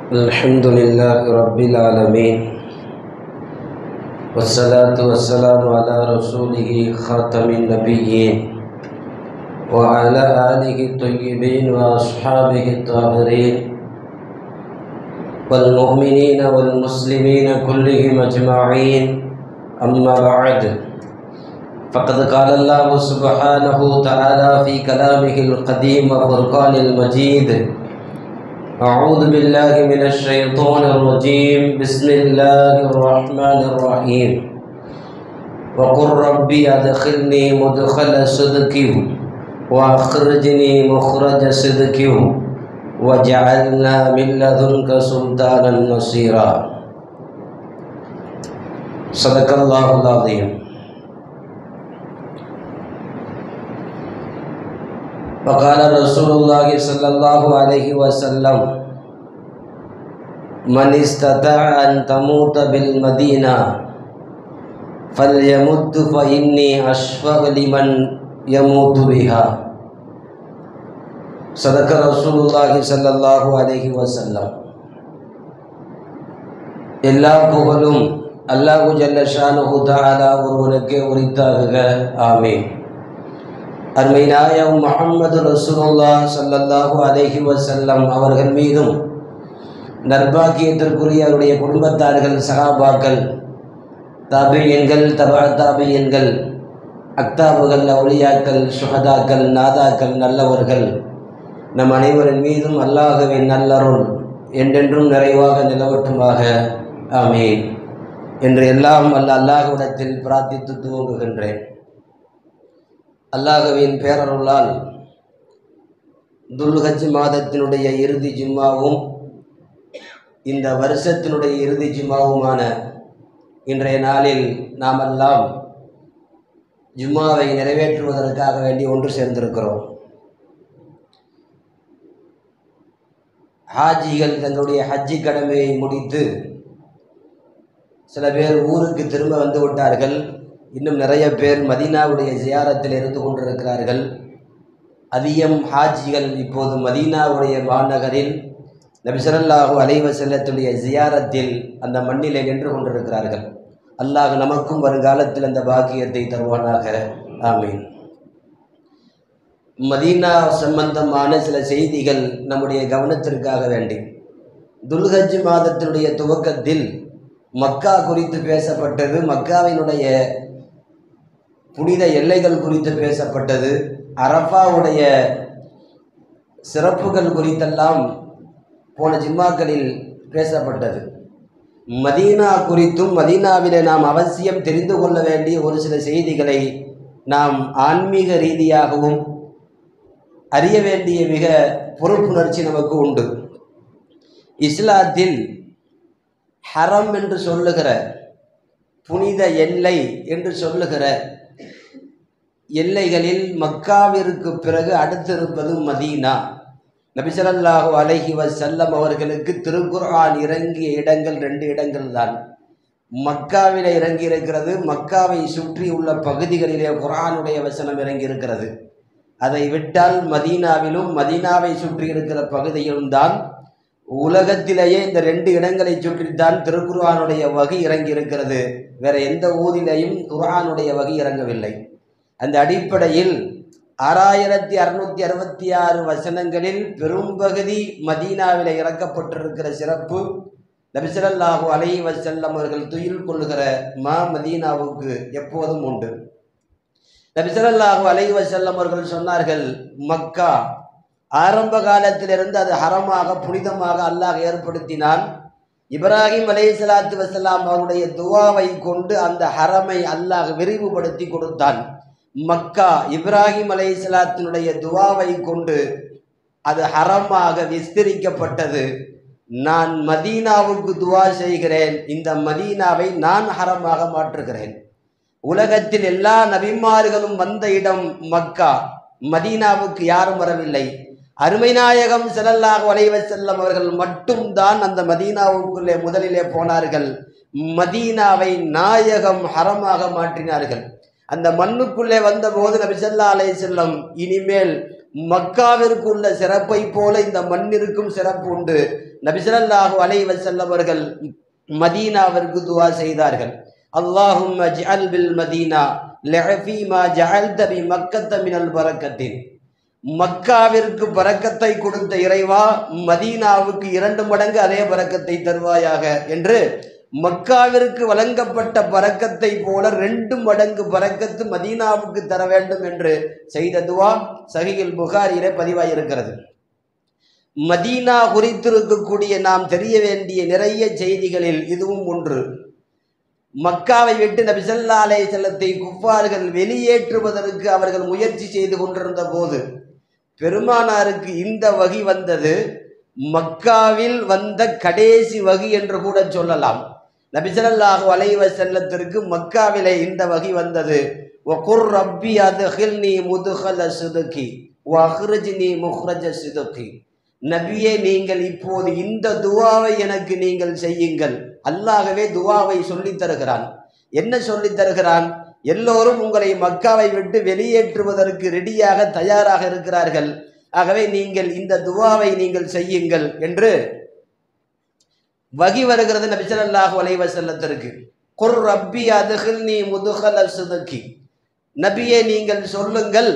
الحمد لله رب العالمين والصلاة والسلام على رسوله خاتم النبيين وعلى آله الطيبين وأصحابه الطاهرين والمؤمنين والمسلمين كلهم أجمعين أما بعد فقد قال الله سبحانه تعالى في كلامه القديم وفرقان المجيد أعوذ بالله من الشيطان الرجيم بسم الله الرحمن الرحيم وقل ربي أدخلني مدخل صدق وأخرجني مخرج صدق وجعلنا من لدنك سلطانا نصيرا صدق الله العظيم وقال رسول الله صلى الله عليه وسلم من استطاع أن تموت بالمدينة فليمت فإني أشفق لمن يموت بها صدق رسول الله صلى الله عليه وسلم எல்லா புகழும் அல்லாஹு ஜல்ல ஷானுஹு தஆலா ஒருவனுக்கே உரித்தாகுக ஆமீன் அருமை நாயம் முகமது ரசூலுல்லா சல்லல்லாஹு அலைஹி வசல்லம் அவர்கள் மீதும் நர்பாக்கியத்திற்குரிய அவருடைய குடும்பத்தார்கள் சகாபாக்கள் தாபியன்கள் தபா தாபியன்கள் அக்தாபுகள் அவுளியாக்கள் சுஹதாக்கள் நாதாக்கள் நல்லவர்கள் நம் அனைவரின் மீதும் அல்லாஹுவின் நல்லருள் என்றென்றும் நிறைவாக நிலவட்டுமாக ஆமீன் என்று எல்லாம் அல்ல அல்லாஹுவிடத்தில் பிரார்த்தித்து துவங்குகின்றேன் அல்லாஹுவின் பேரருளால் துல்ஹஜ் மாதத்தினுடைய இறுதி ஜும்மாவும் இந்த வருஷத்தினுடைய இறுதி ஜும்மாவுமான இன்றைய நாளில் நாமெல்லாம் ஜும்மாவை நிறைவேற்றுவதற்காக வேண்டி ஒன்று சேர்ந்திருக்கிறோம் ஹாஜிகள் தங்களுடைய ஹஜ்ஜி கடமையை முடித்து சில பேர் ஊருக்கு திரும்ப வந்து விட்டார்கள் இன்னும் நிறைய பேர் மதீனாவுடைய ஜியாரத்தில் இருந்து கொண்டிருக்கிறார்கள் அதிகம் ஹாஜிகள் இப்போது மதீனாவுடைய மாநகரில் நபிசரல்லாஹு அலைவ செல்லத்துடைய ஜியாரத்தில் அந்த மண்ணிலே நின்று கொண்டிருக்கிறார்கள் அல்லாஹ் நமக்கும் வருங்காலத்தில் அந்த பாக்கியத்தை தருவானாக ஆமீன் மதீனா சம்பந்தமான சில செய்திகள் நம்முடைய கவனத்திற்காக வேண்டி துல்ஹஜ் மாதத்தினுடைய துவக்கத்தில் மக்கா குறித்து பேசப்பட்டது மக்காவினுடைய புனித எல்லைகள் குறித்து பேசப்பட்டது அரஃபாவுடைய சிறப்புகள் குறித்தெல்லாம் போன ஜிம்மாக்களில் பேசப்பட்டது மதீனா குறித்தும் மதீனாவிலே நாம் அவசியம் தெரிந்து கொள்ள வேண்டிய ஒரு சில செய்திகளை நாம் ஆன்மீக ரீதியாகவும் அறிய வேண்டிய மிக பொறுப்புணர்ச்சி நமக்கு உண்டு இஸ்லாத்தில் ஹரம் என்று சொல்லுகிற புனித எல்லை என்று சொல்லுகிற எல்லைகளில் மக்காவிற்கு பிறகு அடுத்திருப்பது மதீனா நபிசல்லாஹு அலஹி வசல்லம் அவர்களுக்கு திருக்குர்ஆன் இறங்கிய இடங்கள் ரெண்டு இடங்கள் தான் மக்காவில் இறங்கி இருக்கிறது மக்காவை சுற்றி உள்ள பகுதிகளிலே குரானுடைய வசனம் இறங்கி இருக்கிறது அதை விட்டால் மதீனாவிலும் மதீனாவை சுற்றி இருக்கிற பகுதியிலும் தான் உலகத்திலேயே இந்த ரெண்டு இடங்களை சுற்றித்தான் திருக்குர்ஆனுடைய வகை இறங்கி இருக்கிறது வேற எந்த ஊரிலையும் குர்ஆனுடைய வகை இறங்கவில்லை அந்த அடிப்படையில் ஆறாயிரத்தி அறுநூத்தி அறுபத்தி ஆறு வசனங்களில் பெரும்பகுதி மதீனாவில் இறக்கப்பட்டிருக்கிற சிறப்பு நபிசரல்லாஹு அலை வசல்லம் அவர்கள் துயில் கொள்ளுகிற மா மதீனாவுக்கு எப்போதும் உண்டு நபிசரல்லாஹு அலை வசல்லம் அவர்கள் சொன்னார்கள் மக்கா ஆரம்ப காலத்திலிருந்து அது ஹரமாக புனிதமாக அல்லாஹ் ஏற்படுத்தினான் இப்ராஹிம் அலை சலாத்து வசலாம் அவருடைய துவாவை கொண்டு அந்த ஹரமை அல்லாஹ் விரிவுபடுத்தி கொடுத்தான் மக்கா இப்ராஹிம் அலை சலாத்தினுடைய துவாவை கொண்டு அது ஹரமாக விஸ்தரிக்கப்பட்டது நான் மதீனாவுக்கு துவா செய்கிறேன் இந்த மதீனாவை நான் ஹரமாக மாற்றுகிறேன் உலகத்தில் எல்லா நபிமார்களும் வந்த இடம் மக்கா மதீனாவுக்கு யாரும் வரவில்லை அருமை நாயகம் செல்லல்லாக வளைவ செல்லம் அவர்கள் மட்டும்தான் அந்த மதீனாவுக்குள்ளே முதலிலே போனார்கள் மதீனாவை நாயகம் ஹரமாக மாற்றினார்கள் அந்த மண்ணுக்குள்ளே வந்தபோது நபி ஸல்லல்லாஹு அலைஹி செல்லம் இனிமேல் மக்காவிற்கு உள்ள சிறப்பை போல இந்த மண்ணிற்கும் சிறப்பு உண்டு நபி ஸல்லல்லாஹு அலைஹி வஸல்லம் அவர்கள் மதீனாவிற்கு துவா செய்தார்கள் அல்லாஹும்ம ஜஅல் பில் மதீனா லஃபி மா ஜஅல்த பி மக்கத்த மினல் பரக்கத்தின் மக்காவிற்கு பறக்கத்தை கொடுத்த இறைவா மதீனாவுக்கு இரண்டு மடங்கு அதே பறக்கத்தை தருவாயாக என்று மக்காவிற்கு வழங்கப்பட்ட பறக்கத்தை போல ரெண்டு மடங்கு பறக்கத்து மதீனாவுக்கு தர வேண்டும் என்று செய்த துவா சஹில் புகாரியிலே பதிவாயிருக்கிறது மதீனா குறித்திருக்கக்கூடிய நாம் தெரிய வேண்டிய நிறைய செய்திகளில் இதுவும் ஒன்று மக்காவை விட்டு நபி ஸல்லல்லாஹு அலைஹி செல்லத்தை குஃபார்கள் வெளியேற்றுவதற்கு அவர்கள் முயற்சி செய்து கொண்டிருந்த போது பெருமானாருக்கு இந்த வகி வந்தது மக்காவில் வந்த கடைசி வகி என்று கூட சொல்லலாம் நபி ஸல்லல்லாஹு அலைஹி வஸல்லத்திற்கு மக்காவிலே இந்த வகி வந்தது வகுர் ரப்பி அதுஹில்னி முதுகல சிதுகி வஹ்ரஜ்னி முஹ்ரஜ சிதுகி நபியே நீங்கள் இப்போது இந்த துவாவை எனக்கு நீங்கள் செய்யுங்கள் அல்லாகவே துவாவை சொல்லித் தருகிறான் என்ன சொல்லித் தருகிறான் எல்லோரும் உங்களை மக்காவை விட்டு வெளியேற்றுவதற்கு ரெடியாக தயாராக இருக்கிறார்கள் ஆகவே நீங்கள் இந்த துவாவை நீங்கள் செய்யுங்கள் என்று வகி வருகிறது நபி ஸல்லல்லாஹு அலைஹி வஸல்லத்திற்கு குர் ரப்பி அதுஹில்னி முதுகல சிதுகி நபியே நீங்கள் சொல்லுங்கள்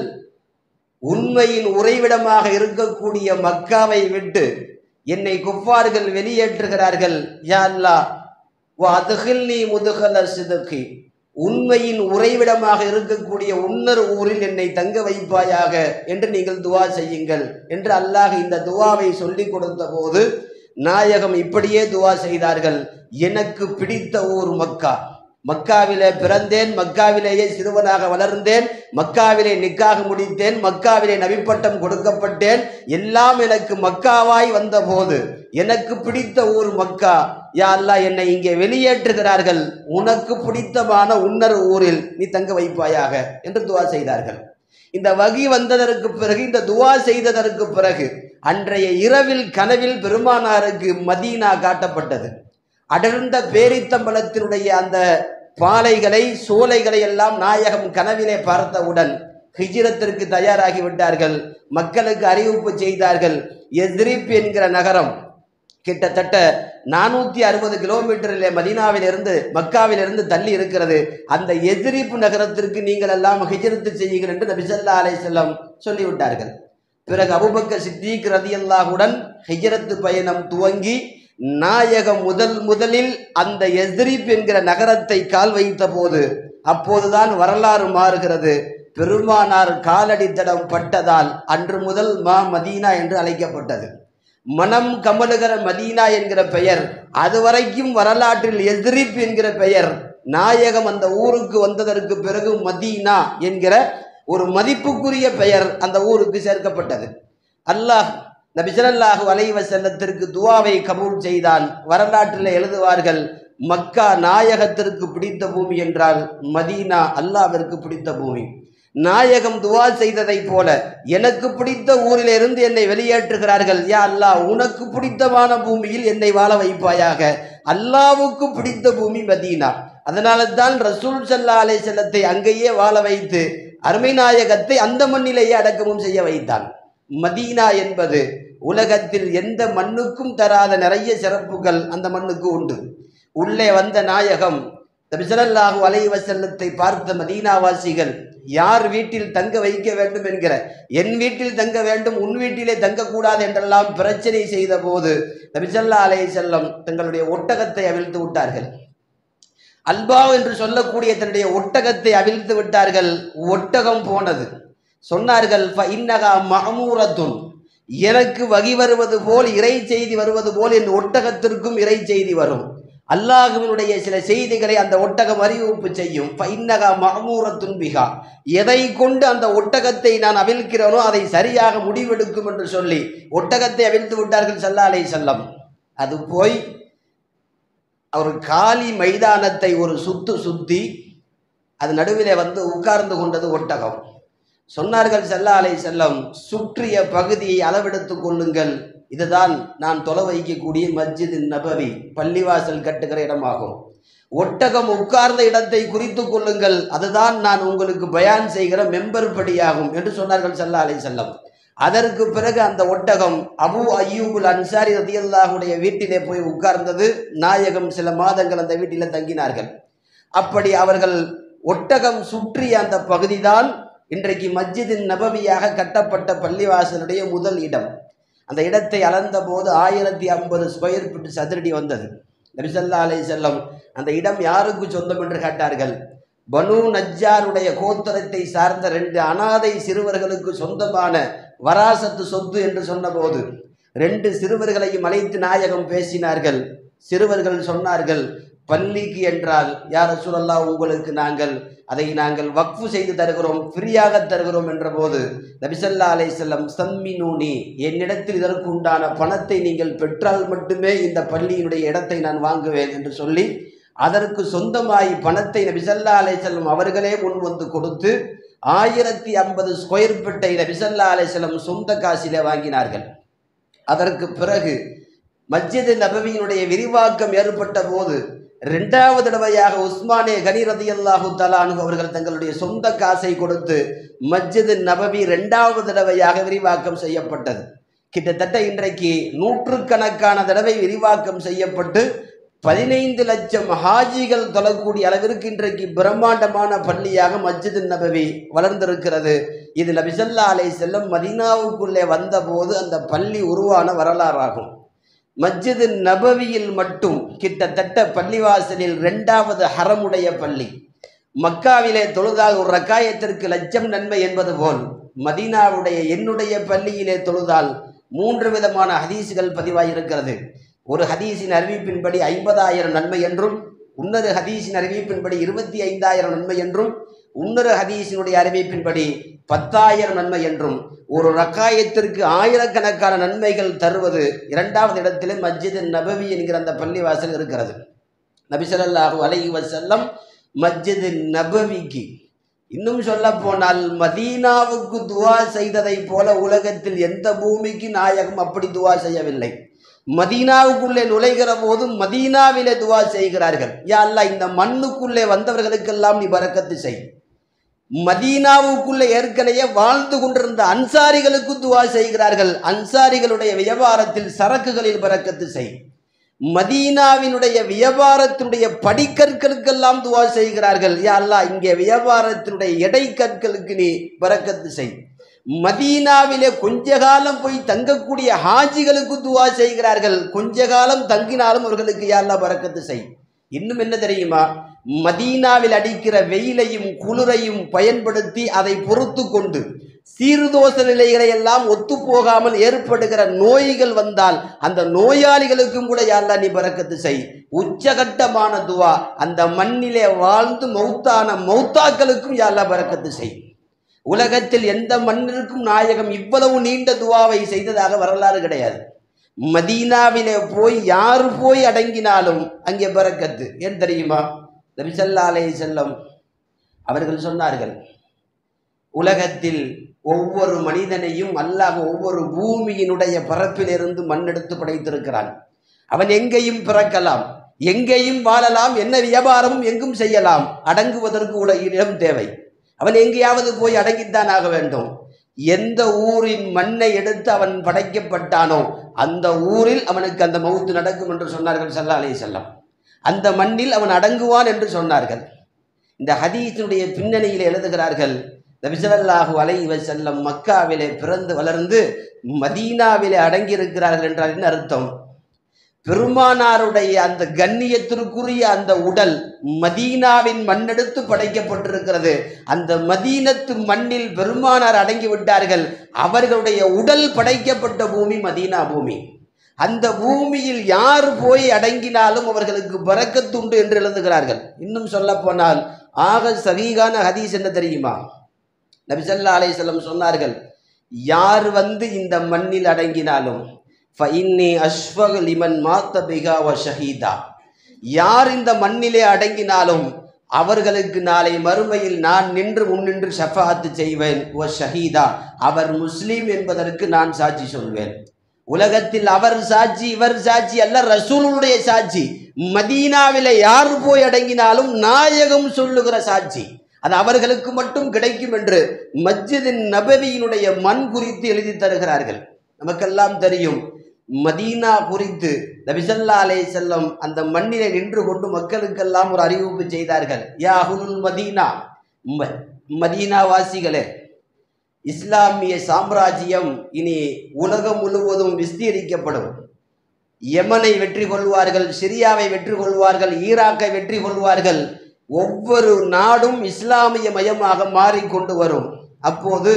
உண்மையின் உறைவிடமாக இருக்கக்கூடிய மக்காவை விட்டு என்னை குஃபார்கள் வெளியேற்றுகிறார்கள் யா அல்லாஹ் வ அதுகில்னி முதுகல சிதுக்கி உண்மையின் உறைவிடமாக இருக்கக்கூடிய உன்னர் ஊரில் என்னை தங்க வைப்பாயாக என்று நீங்கள் துவா செய்யுங்கள் என்று அல்லாஹ் இந்த துவாவை சொல்லிக் கொடுத்த போது நாயகம் இப்படியே துவா செய்தார்கள் எனக்கு பிடித்த ஊர் மக்கா மக்காவிலே பிறந்தேன் மக்காவிலேயே சிறுவனாக வளர்ந்தேன் மக்காவிலே நிக்காக முடித்தேன் மக்காவிலே நபிப்பட்டம் கொடுக்கப்பட்டேன் எல்லாம் எனக்கு மக்காவாய் வந்தபோது எனக்கு பிடித்த ஊர் மக்கா யா அல்லாஹ் என்னை இங்கே வெளியேற்றுகிறார்கள் உனக்கு பிடித்தமான உன்னர் ஊரில் நீ தங்க வைப்பாயாக என்று துவா செய்தார்கள் இந்த வகி வந்ததற்கு பிறகு இந்த துவா செய்ததற்கு பிறகு அன்றைய இரவில் கனவில் பெருமானாருக்கு மதீனா காட்டப்பட்டது அடர்ந்த பேரித்தம்பலத்தினுடைய அந்த பாலைகளை சோலைகளை எல்லாம் நாயகம் கனவிலே பார்த்தவுடன் ஹிஜ்ரத்திற்கு தயாராகி விட்டார்கள் மக்களுக்கு அறிவிப்பு செய்தார்கள் எஸ்ரிப் என்கிற நகரம் கிட்டத்தட்ட நானூற்றி அறுபது கிலோமீட்டரிலே மதீனாவிலிருந்து மக்காவிலிருந்து தள்ளி இருக்கிறது அந்த எதிரிப்பு நகரத்திற்கு நீங்கள் எல்லாம் ஹிஜ்ரத்து செய்யுங்கள் என்று நபி ஸல்லல்லாஹு அலைஹி வஸல்லம் சொல்லிவிட்டார்கள் பிறகு அபூபக்கர் சித்திக் ரதியல்லாஹுடன் ஹிஜ்ரத்து பயணம் துவங்கி நாயகம் முதல் முதலில் அந்த எஸ்ரிப் என்கிற நகரத்தை கால் வைத்த போது அப்போதுதான் வரலாறு மாறுகிறது பெருமானார் காலடி தடம் பட்டதால் அன்று முதல் மா மதீனா என்று அழைக்கப்பட்டது மனம் கமலுகிற மதீனா என்கிற பெயர் அதுவரைக்கும் வரலாற்றில் எஸ்ரிப் என்கிற பெயர் நாயகம் அந்த ஊருக்கு வந்ததற்கு பிறகு மதீனா என்கிற ஒரு மதிப்புக்குரிய பெயர் அந்த ஊருக்கு சேர்க்கப்பட்டது அல்லாஹ் நபி ஸல்லல்லாஹு அலைஹி வஸல்லத்திற்கு துவாவை கபூல் செய்தான் வரலாற்றில் எழுதுவார்கள் மக்கா நாயகத்திற்கு பிடித்த பூமி என்றால் மதீனா அல்லாவிற்கு பிடித்த பூமி நாயகம் துவா செய்ததை போல எனக்கு பிடித்த ஊரிலிருந்து என்னை வெளியேற்றுகிறார்கள் யா அல்லாஹ் உனக்கு பிடித்தமான பூமியில் என்னை வாழ வைப்பாயாக அல்லாவுக்கு பிடித்த பூமி மதீனா அதனால தான் ரசூல் சல்லா அலை செல்லத்தை அங்கேயே வாழ வைத்து அருமை நாயகத்தை அந்த மண்ணிலேயே அடக்கமும் செய்ய வைத்தான் மதீனா என்பது உலகத்தில் எந்த மண்ணுக்கும் தராத நிறைய சிறப்புகள் அந்த மண்ணுக்கு உண்டு உள்ளே வந்த நாயகம் நபிசல்லாஹு அலைஹி வஸல்லத்தை பார்த்த மதீனாவாசிகள் யார் வீட்டில் தங்க வைக்க வேண்டும் என்கிற என் வீட்டில் தங்க வேண்டும் உன் வீட்டிலே தங்கக்கூடாது என்றெல்லாம் பிரச்சனை செய்த போது நபிசல்லா அலைஹி செல்லம் தங்களுடைய ஒட்டகத்தை அவிழ்த்து விட்டார்கள் அல்பா என்று சொல்லக்கூடிய தன்னுடைய ஒட்டகத்தை அவிழ்த்து விட்டார்கள் ஒட்டகம் போனது சொன்னார்கள் "ஃப இன்னகா மஹமூரத்துன் எனக்கு வகி வருவது போல் இறை செய்தி வருவது போல் என் ஒட்டகத்திற்கும் இறை செய்தி வரும் அல்லாஹுவினுடைய சில செய்திகளை அந்த ஒட்டகம் அறிவிப்பு செய்யும் "ஃப இன்னகா மஹமூரத்துன் பிகா எதை கொண்டு அந்த ஒட்டகத்தை நான் அவிழ்க்கிறேனோ அதை சரியாக முடிவெடுக்கும் என்று சொல்லி ஒட்டகத்தை அவிழ்த்து விட்டார்கள் சல்லா அலை செல்லம் அது போய் ஒரு காலி மைதானத்தை ஒரு சுத்து சுத்தி அது நடுவிலே வந்து உட்கார்ந்து கொண்டது ஒட்டகம் சொன்னார்கள் செல்லா அலை செல்லம் சுற்றிய பகுதியை அளவெடுத்துக் கொள்ளுங்கள் இதுதான் நான் தொலை வைக்கக்கூடிய மஸ்ஜித் நபவி பள்ளிவாசல் கட்டுகிற இடமாகும் ஒட்டகம் உட்கார்ந்த இடத்தை குறித்து கொள்ளுங்கள் அதுதான் நான் உங்களுக்கு பயான் செய்கிற மெம்பர் படியாகும் என்று சொன்னார்கள் சல்லா அலை செல்லம் அதற்கு பிறகு அந்த ஒட்டகம் அபு அய்யூபுல் அன்சாரி ரதியல்லாஹுடைய வீட்டிலே போய் உட்கார்ந்தது நாயகம் சில மாதங்கள் அந்த வீட்டிலே தங்கினார்கள் அப்படி அவர்கள் ஒட்டகம் சுற்றிய அந்த பகுதிதான் இன்றைக்கு மஸ்ஜிதின் நபவியாக கட்டப்பட்ட பள்ளிவாசலுடைய முதல் இடம் அந்த இடத்தை அளந்த போது ஆயிரத்தி ஐம்பது ஸ்கொயர் ஃபீட் சதுரடி வந்தது நபிசல்லா அலை செல்லம் அந்த இடம் யாருக்கு சொந்தம் என்று கேட்டார்கள் பனு நஜ்ஜாருடைய கோத்திரத்தை சார்ந்த ரெண்டு அனாதை சிறுவர்களுக்கு சொந்தமான வராசத்து சொத்து என்று சொன்னபோது ரெண்டு சிறுவர்களையும் அழைத்து நாயகம் பேசினார்கள் சிறுவர்கள் சொன்னார்கள் பள்ளிக்கு என்றால் யார் சொல்லல்லா உங்களுக்கு நாங்கள் அதை நாங்கள் வக்ஃபு செய்து தருகிறோம் ஃப்ரீயாக தருகிறோம் என்ற போது நபிசல்லா அலை செல்லம் சம்மினூனி என்னிடத்தில் இதற்கு உண்டான பணத்தை நீங்கள் பெற்றால் மட்டுமே இந்த பள்ளியினுடைய இடத்தை நான் வாங்குவேன் என்று சொல்லி அதற்கு சொந்தமாய் பணத்தை நபிசல்லா அலை செல்லம் அவர்களே முன் வந்து கொடுத்து ஆயிரத்தி ஐம்பது ஸ்கொயர் ஃபீட்டை நபிசல்லா அலை செல்லம் சொந்த காசிலே வாங்கினார்கள் அதற்கு பிறகு மஸ்ஜித் நபவியினுடைய விரிவாக்கம் ஏற்பட்ட போது ரெண்டாவது தடவையாக உஸ்மானே கனி ரதியல்லாஹு தலானு அவர்கள் தங்களுடைய சொந்த காசை கொடுத்து மஸ்ஜித் நபவி ரெண்டாவது தடவையாக விரிவாக்கம் செய்யப்பட்டது கிட்டத்தட்ட இன்றைக்கு நூற்றுக்கணக்கான தடவை விரிவாக்கம் செய்யப்பட்டு பதினைந்து லட்சம் ஹாஜிகள் தொழக்கூடிய அளவிற்கு இன்றைக்கு பிரம்மாண்டமான பள்ளியாக மஸ்ஜித் நபவி வளர்ந்திருக்கிறது இது நபிசல்லா அலை செல்லம் மதீனாவுக்குள்ளே வந்தபோது அந்த பள்ளி உருவான வரலாறாகும் மஸ்ஜிது நபவியில் மட்டும் கிட்டத்தட்ட பள்ளிவாசலில் ரெண்டாவது ஹரமுடைய பள்ளி மக்காவிலே தொழுதால் ஒரு ரக்காயத்திற்கு லட்சம் நன்மை என்பது போல் மதீனாவுடைய என்னுடைய பள்ளியிலே தொழுதால் மூன்று விதமான ஹதீஸுகள் பதிவாயிருக்கிறது ஒரு ஹதீஸின் அறிவிப்பின்படி ஐம்பதாயிரம் நன்மை என்றும் இன்னொரு ஹதீஸின் அறிவிப்பின்படி இருபத்தி ஐந்தாயிரம் நன்மை என்றும் இன்னொரு ஹதீஸினுடைய அறிவிப்பின்படி பத்தாயிரம் நன்மை என்றும் ஒரு ரக்காயத்திற்கு ஆயிரக்கணக்கான நன்மைகள் தருவது இரண்டாவது இடத்திலே மஸ்ஜித் நபவி என்கிற அந்த பள்ளிவாசல் இருக்கிறது நபிசல்லாஹு அலைஹி வசல்லம் மஸ்ஜித் நபவிக்கு இன்னும் சொல்ல போனால் மதீனாவுக்கு துவா செய்ததை போல உலகத்தில் எந்த பூமிக்கு நாயகம் அப்படி துவா செய்யவில்லை மதீனாவுக்குள்ளே நுழைகிற போது மதீனாவிலே துவா செய்கிறார்கள் யா அல்லாஹ் இந்த மண்ணுக்குள்ளே வந்தவர்களுக்கெல்லாம் நீ பறக்கத்து செய் மதீனாவுக்குள்ளே ஏற்கனவே வாழ்ந்து கொண்டிருந்த அன்சாரிகளுக்கு துவா செய்கிறார்கள் அன்சாரிகளுடைய வியாபாரத்தில் சரக்குகளில் பறக்கத்து செய் மதீனாவினுடைய வியாபாரத்தினுடைய படிக்கற்களுக்கெல்லாம் துவா செய்கிறார்கள் யா அல்லாஹ் இங்கே வியாபாரத்தினுடைய எடை கற்களுக்கு நீ பறக்கத்து செய் மதீனாவிலே கொஞ்ச காலம் போய் தங்கக்கூடிய ஹாஜிகளுக்கு துவா செய்கிறார்கள் கொஞ்ச காலம் தங்கினாலும் அவர்களுக்கு யா அல்லாஹ் பறக்கத்து செய் இன்னும் என்ன தெரியுமா மதீனாவில் அடிக்கிற வெயிலையும் குளிரையும் பயன்படுத்தி அதை பொறுத்து கொண்டு சீர்தோச நிலைகளை எல்லாம் ஒத்து போகாமல் ஏற்படுகிற நோய்கள் வந்தால் அந்த நோயாளிகளுக்கும் கூட யாரெல்லாம் நீ பறக்கத்து செய் உச்சகட்டமான துவா அந்த மண்ணிலே வாழ்ந்து மௌத்தான மௌத்தாக்களுக்கும் யாரெல்லாம் பறக்கத்து செய் உலகத்தில் எந்த மண்ணிற்கும் நாயகம் இவ்வளவு நீண்ட துவாவை செய்ததாக வரலாறு கிடையாது மதீனாவிலே போய் யார் போய் அடங்கினாலும் அங்கே பறக்கத்து ஏன் தெரியுமா நபிசல்லா அலே செல்லம் அவர்கள் சொன்னார்கள் உலகத்தில் ஒவ்வொரு மனிதனையும் அல்லாஹ் ஒவ்வொரு பூமியினுடைய பரப்பிலிருந்து மண்ணெடுத்து படைத்திருக்கிறான் அவன் எங்கேயும் பிறக்கலாம் எங்கேயும் வாழலாம் என்ன வியாபாரமும் எங்கும் செய்யலாம் அடங்குவதற்கு உள்ள இடம் தேவை அவன் எங்கேயாவது போய் அடங்கித்தான் ஆக வேண்டும் எந்த ஊரின் மண்ணை எடுத்து அவன் படைக்கப்பட்டானோ அந்த ஊரில் அவனுக்கு அந்த மவுத்து நடக்கும் என்று சொன்னார்கள் சல்லா அலி செல்லம் அந்த மண்ணில் அவன் அடங்குவான் என்று சொன்னார்கள் இந்த ஹதீஸினுடைய பின்னணியில் எழுதுகிறார்கள் நபிசல்லாஹு அலை செல்லம் மக்காவிலே பிறந்து வளர்ந்து மதீனாவிலே அடங்கியிருக்கிறார்கள் என்றால் என்ன அர்த்தம் பெருமானாருடைய அந்த கண்ணியத்திற்குரிய அந்த உடல் மதீனாவின் மண்ணெடுத்து படைக்கப்பட்டிருக்கிறது அந்த மதீனத்து மண்ணில் பெருமானார் அடங்கி விட்டார்கள் அவர்களுடைய உடல் படைக்கப்பட்ட பூமி மதீனா பூமி அந்த பூமியில் யார் போய் அடங்கினாலும் அவர்களுக்கு பறக்கத்துண்டு என்று எழுதுகிறார்கள் இன்னும் சொல்ல போனால் ஆக சரீகான ஹதீஸ் என்ன தெரியுமா நபிசல்லா அலையம் சொன்னார்கள் யார் வந்து இந்த மண்ணில் அடங்கினாலும் ஃபஇன்னி அஷ்வக லிமன் மாத்த பிகா வ ஷஹீதா யார் இந்த மண்ணிலே அடங்கினாலும் அவர்களுக்கு நாளை மறுமையில் நான் நின்று முன்னின்று ஷஃபாத்து செய்வேன் ஓ ஷஹீதா அவர் முஸ்லீம் என்பதற்கு நான் சாட்சி சொல்வேன் உலகத்தில் அவர் சாட்சி இவர் சாட்சி அல்ல ரசூலுடைய சாட்சி மதீனாவில யார் போய் அடங்கினாலும் நாயகம் சொல்லுகிற சாட்சி அது அவர்களுக்கு மட்டும் கிடைக்கும் என்று மஸ்ஜிதின் நபவியினுடைய மண் குறித்து எழுதி தருகிறார்கள் நமக்கெல்லாம் தெரியும் மதீனா குறித்து நபிசல்லா அலே செல்லம் அந்த மண்ணிலே நின்று கொண்டு மக்களுக்கெல்லாம் ஒரு அறிவிப்பு செய்தார்கள் யா அஹ்லுல் மதீனா ம- மதீனா வாசிகளே இஸ்லாமிய சாம்ராஜ்யம் இனி உலகம் முழுவதும் விஸ்தீரிக்கப்படும் யமனை வெற்றி கொள்வார்கள் சிரியாவை வெற்றி கொள்வார்கள் ஈராக்கை வெற்றி கொள்வார்கள் ஒவ்வொரு நாடும் இஸ்லாமிய மயமாக மாறிக்கொண்டு வரும் அப்போது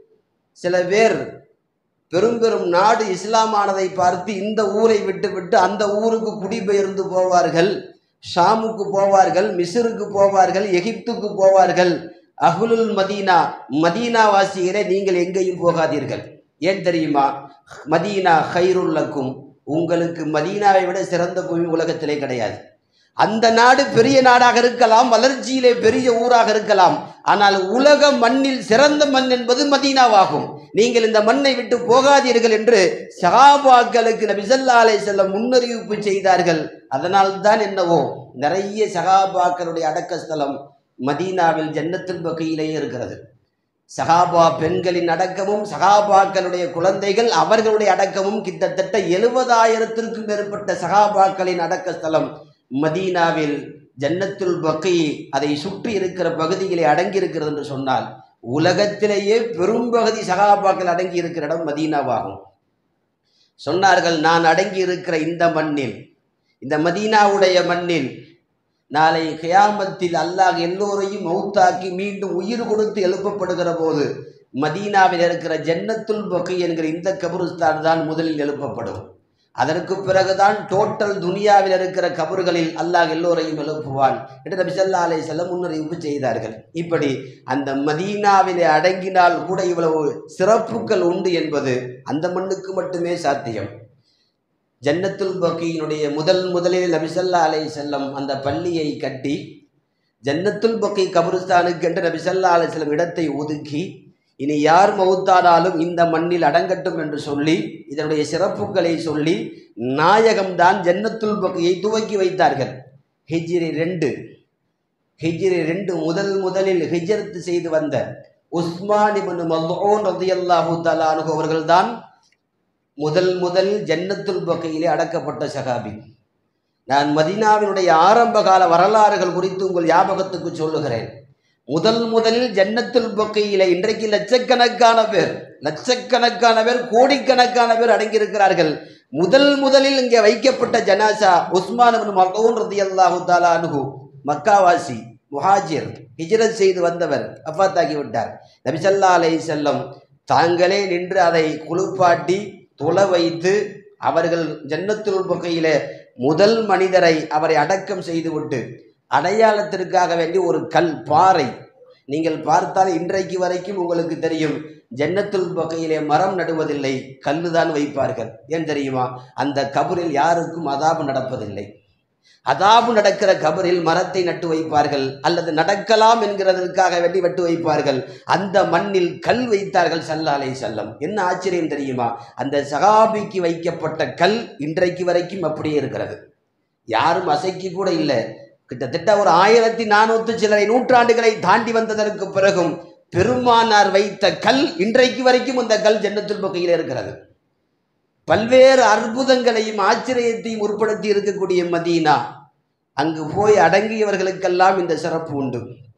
சில பேர் பெரும் பெரும் நாடு இஸ்லாமானதை பார்த்து இந்த ஊரை விட்டுவிட்டு அந்த ஊருக்கு குடிபெயர்ந்து போவார்கள் ஷாமுக்கு போவார்கள் மிஸ்ருக்கு போவார்கள் எகிப்துக்கு போவார்கள் அஹ்லுல் மதீனா மதீனா வாசிகளே நீங்கள் எங்கேயும் போகாதீர்கள் ஏன் தெரியுமா மதீனா ஹைருல்லக்கும் உங்களுக்கு மதீனாவை விட சிறந்த பூமி உலகத்திலே கிடையாது அந்த நாடு பெரிய நாடாக இருக்கலாம் வளர்ச்சியிலே பெரிய ஊராக இருக்கலாம் ஆனால் உலக மண்ணில் சிறந்த மண் என்பது மதீனாவாகும் நீங்கள் இந்த மண்ணை விட்டு போகாதீர்கள் என்று சகாபாக்களுக்கு நபிசல்லா அலை செல்லம் முன்னறிவிப்பு செய்தார்கள் அதனால் தான் என்னவோ நிறைய சகாபாக்களுடைய அடக்க ஸ்தலம் மதீனாவில் ஜன்னத்துல் பகையிலேயே இருக்கிறது சகாபா பெண்களின் அடக்கமும் சகாபாக்களுடைய குழந்தைகள் அவர்களுடைய அடக்கமும் கிட்டத்தட்ட எழுபதாயிரத்திற்கும் மேற்பட்ட சகாபாக்களின் அடக்க ஸ்தலம் மதீனாவில் ஜன்னத்துல் பக்கை அதை சுற்றி இருக்கிற பகுதிகளை அடங்கி இருக்கிறது என்று சொன்னால் உலகத்திலேயே பெரும்பகுதி சகாபாக்கள் அடங்கி இருக்கிற இடம் மதீனாவாகும் சொன்னார்கள் நான் அடங்கி இருக்கிற இந்த மண்ணில் இந்த மதீனாவுடைய மண்ணில் நாளை கியாமத்தில் அல்லாஹ் எல்லோரையும் மௌத்தாக்கி மீண்டும் உயிர் கொடுத்து எழுப்பப்படுகிற போது மதீனாவில் இருக்கிற ஜன்னத்துல் பக்கை என்கிற இந்த கபருஸ்தான் தான் முதலில் எழுப்பப்படும் அதற்கு பிறகுதான் டோட்டல் துனியாவில் இருக்கிற கபறுகளில் அல்லாஹ் எல்லோரையும் எழுப்புவான் என்று நபி ஸல்லல்லாஹு அலைஹி வஸல்லம் முன்னறிவிப்பு செய்தார்கள் இப்படி அந்த மதீனாவிலே அடங்கினால் கூட இவ்வளவு சிறப்புகள் உண்டு என்பது அந்த மண்ணுக்கு மட்டுமே சாத்தியம் ஜன்னத்துல் பக்கியினுடைய முதல் முதலில் நபி ஸல்லல்லாஹு அலைஹி வஸல்லம் அந்த பள்ளியை கட்டி ஜன்னத்துல் பக்கி கபருஸ்தானுக்கு என்று நபி ஸல்லல்லாஹு அலைஹி வஸல்லம் இடத்தை ஒதுக்கி இனி யார் மௌத்தானாலும் இந்த மண்ணில் அடங்கட்டும் என்று சொல்லி இதனுடைய சிறப்புகளை சொல்லி நாயகம்தான் ஜன்னத்துல் பக்கையை துவக்கி வைத்தார்கள் ஹிஜ்ரி ரெண்டு ஹிஜ்ரி ரெண்டு முதல் முதலில் ஹிஜ்ரத் செய்து வந்த உஸ்மான் இப்னு மல்ஊன் ரலியல்லாஹு தஆலா அன்ஹு அவர்கள்தான் முதல் முதலில் ஜன்னத்துல் பக்கையிலே அடக்கப்பட்ட சகாபி நான் மதீனாவினுடைய ஆரம்ப கால வரலாறுகள் குறித்து உங்கள் ஞாபகத்துக்கு சொல்லுகிறேன் முதல் முதலில் ஜன்னத்துல் பக்கையிலே இன்றைக்கு லட்சக்கணக்கான பேர் லட்சக்கணக்கான பேர் கோடிக்கணக்கான பேர் அடங்கியிருக்கிறார்கள் முதல் முதலில் இங்கே வைக்கப்பட்ட ஜனாசா உஸ்மான் இப்னு மல்ஊன் ரலியல்லாஹு தஆலா அன்ஹு மக்காவாசி முஹாஜிர் ஹிஜ்ரத் செய்து வந்தவர் அஃபாத்தாகி விட்டார் நபி ஸல்லல்லாஹு அலைஹி வஸல்லம் தாங்களே நின்று அதை குளிப்பாட்டி துள வைத்து அவர்கள் ஜன்னத்துல் பக்கையிலே முதல் மனிதரை அவரை அடக்கம் செய்துவிட்டு அடையாளத்திற்காக வேண்டி ஒரு கல் பாறை நீங்கள் பார்த்தால் இன்றைக்கு வரைக்கும் உங்களுக்கு தெரியும் ஜன்னத்துல் பக்கையிலே மரம் நடுவதில்லை கல்லு தான் வைப்பார்கள் ஏன் தெரியுமா அந்த கபரில் யாருக்கும் அதாபு நடப்பதில்லை அதாபு நடக்கிற கபரில் மரத்தை நட்டு வைப்பார்கள் அல்லது நடக்கலாம் என்கிறதற்காக வேண்டி வெட்டு வைப்பார்கள் அந்த மண்ணில் கல் வைத்தார்கள் சல்லாலை செல்லம் என்ன ஆச்சரியம் தெரியுமா அந்த சகாபிக்கு வைக்கப்பட்ட கல் இன்றைக்கு வரைக்கும் அப்படியே இருக்கிறது யாரும் அசைக்கு கூட இல்லை கிட்டத்தட்ட ஒரு ஆயிரத்தி நானூற்று சிலரை நூற்றாண்டுகளை தாண்டி வந்ததற்கு பிறகும் பெருமானார் வைத்த கல் இன்றைக்கு வரைக்கும் அந்த கல் ஜன்னத்துல் பக்கையில் இருக்கிறது பல்வேறு அற்புதங்களையும் ஆச்சரியத்தையும் உட்படுத்தி இருக்கக்கூடிய மதீனா அங்கு போய் அடங்கியவர்களுக்கெல்லாம் இந்த சிறப்பு உண்டு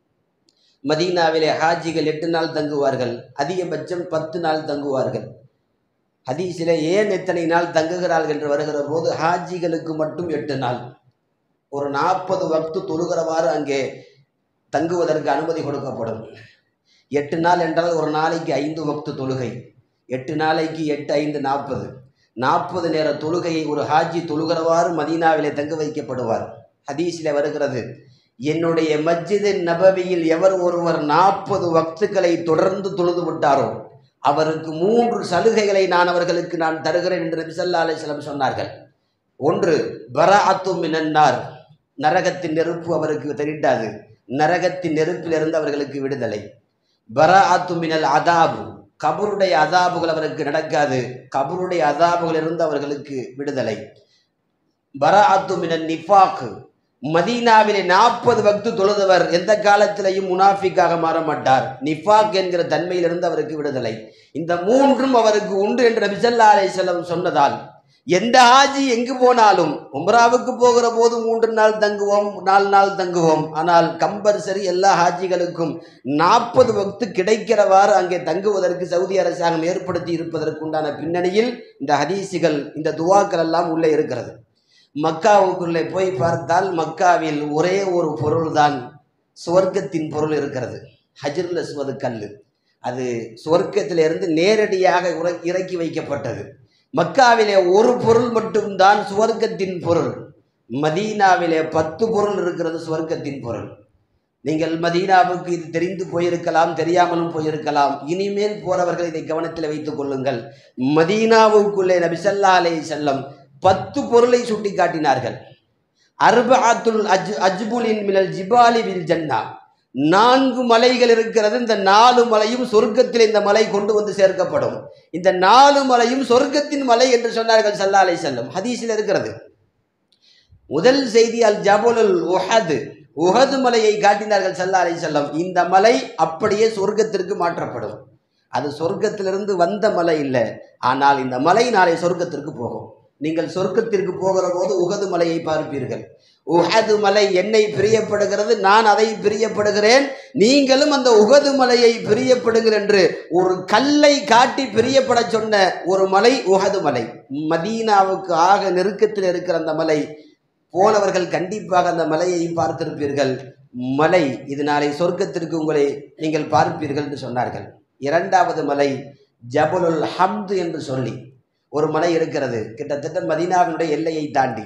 மதீனாவிலே ஹாஜிகள் எட்டு நாள் தங்குவார்கள் அதிகபட்சம் பத்து நாள் தங்குவார்கள் ஹதீஸில் ஏன் எத்தனை நாள் தங்குகிறார்கள் என்று வருகிற போது ஹாஜிகளுக்கு மட்டும் எட்டு நாள் ஒரு நாற்பது வக்து தொழுகிறவாறு அங்கே தங்குவதற்கு அனுமதி கொடுக்கப்படும் எட்டு நாள் என்றால் ஒரு நாளைக்கு ஐந்து வக்து தொழுகை எட்டு நாளைக்கு எட்டு ஐந்து நாற்பது நாற்பது நேர தொழுகையை ஒரு ஹாஜி தொழுகிறவாறு மதீனாவிலே தங்க வைக்கப்படுவார் ஹதீஸில் வருகிறது என்னுடைய மஸ்ஜிது நபவியில் எவர் ஒருவர் நாற்பது வக்துக்களை தொடர்ந்து தொழுது விட்டாரோ அவருக்கு மூன்று சலுகைகளை நான் அவர்களுக்கு நான் தருகிறேன் என்று நபி ஸல்லல்லாஹு அலைஹி வஸல்லம் சொன்னார்கள் ஒன்று பராஅத்து மினன்னார் நரகத்தின் நெருப்பு அவருக்கு தெரிட்டாது நரகத்தின் நெருப்பிலிருந்து அவர்களுக்கு விடுதலை பராஅத்து மினல் அதாபு கபருடைய அதாபுகள் அவருக்கு நடக்காது கபருடைய அதாபுகளிலிருந்து அவர்களுக்கு விடுதலை பராஅத்து மினன் நிஃபாக் மதீனாவிலே நாற்பது வக்து தொழுதவர் எந்த காலத்திலையும் முனாஃபிக்காக மாற மாட்டார் நிஃபாக் என்கிற தன்மையிலிருந்து அவருக்கு விடுதலை இந்த மூன்றும் அவருக்கு உண்டு என்று நபிசல்லா அலைஹிஸ்ஸலாம் சொன்னதால் எந்த ஹாஜி எங்கு போனாலும் உம்ராவுக்கு போகிற போது மூன்று நாள் தங்குவோம் நாலு நாள் தங்குவோம் ஆனால் கம்பல்சரி எல்லா ஹாஜிகளுக்கும் நாற்பது வக்து கிடைக்கிறவாறு அங்கே தங்குவதற்கு சவுதி அரசாங்கம் ஏற்படுத்தி இருப்பதற்குண்டான பின்னணியில் இந்த ஹதீஸுகள் இந்த துவாக்கள் எல்லாம் உள்ளே இருக்கிறது மக்காவுக்குள்ளே போய் பார்த்தால் மக்காவில் ஒரே ஒரு பொருள்தான் சுவர்க்கத்தின் பொருள் இருக்கிறது ஹஜ்ருல் அஸ்வது கல் அது சுவர்க்கத்திலிருந்து நேரடியாக உர- இறக்கி வைக்கப்பட்டது மக்காவிலே ஒரு பொருள் மட்டும்தான் சுவர்க்கத்தின் பொருள் மதீனாவிலே பத்து பொருள் இருக்கிறது சுவர்க்கத்தின் பொருள் நீங்கள் மதீனாவுக்கு இது தெரிந்து போயிருக்கலாம் தெரியாமலும் போயிருக்கலாம் இனிமேல் போறவர்கள் இதை கவனத்தில் வைத்துக் கொள்ளுங்கள் மதீனாவுக்குள்ளே நபிசல்லா அலை செல்லம் பத்து பொருளை சுட்டி காட்டினார்கள் அர்பஅத்துல் அஜ் அஜ்புலின் மினல் ஜிபாலி வில் ஜன்னா நான்கு மலைகள் இருக்கிறது இந்த நாலு மலையும் சொர்க்கத்தில் இந்த மலை கொண்டு வந்து சேர்க்கப்படும் இந்த நாலு மலையும் சொர்க்கத்தின் மலை என்று சொன்னார்கள் சல்லா அலை செல்லம் ஹதீஸில் இருக்கிறது முதல் செய்தி அல் ஜபுலுல் உஹது உஹது மலையை காட்டினார்கள் சல்லா அலை செல்லம் இந்த மலை அப்படியே சொர்க்கத்திற்கு மாற்றப்படும் அது சொர்க்கத்திலிருந்து வந்த மலை இல்லை ஆனால் இந்த மலை நாளை சொர்க்கத்திற்கு போகும் நீங்கள் சொர்க்கத்திற்கு போகிற போது உகது மலையை பார்ப்பீர்கள் உஹது மலை என்னை பிரியப்படுகிறது நான் அதை பிரியப்படுகிறேன் நீங்களும் அந்த உகது மலையை பிரியப்படுங்கள் என்று ஒரு கல்லை காட்டி பிரியப்பட சொன்ன ஒரு மலை உகது மலை மதீனாவுக்கு ஆக நெருக்கத்தில் இருக்கிற அந்த மலை போனவர்கள் கண்டிப்பாக அந்த மலையை பார்த்திருப்பீர்கள் மலை இது நாளை சொர்க்கத்திற்கு உங்களை நீங்கள் பார்ப்பீர்கள் என்று சொன்னார்கள் இரண்டாவது மலை ஜபலுல் ஹம்து என்று சொல்லி ஒரு மலை இருக்கிறது கிட்டத்தட்ட மதீனாவினுடைய எல்லையை தாண்டி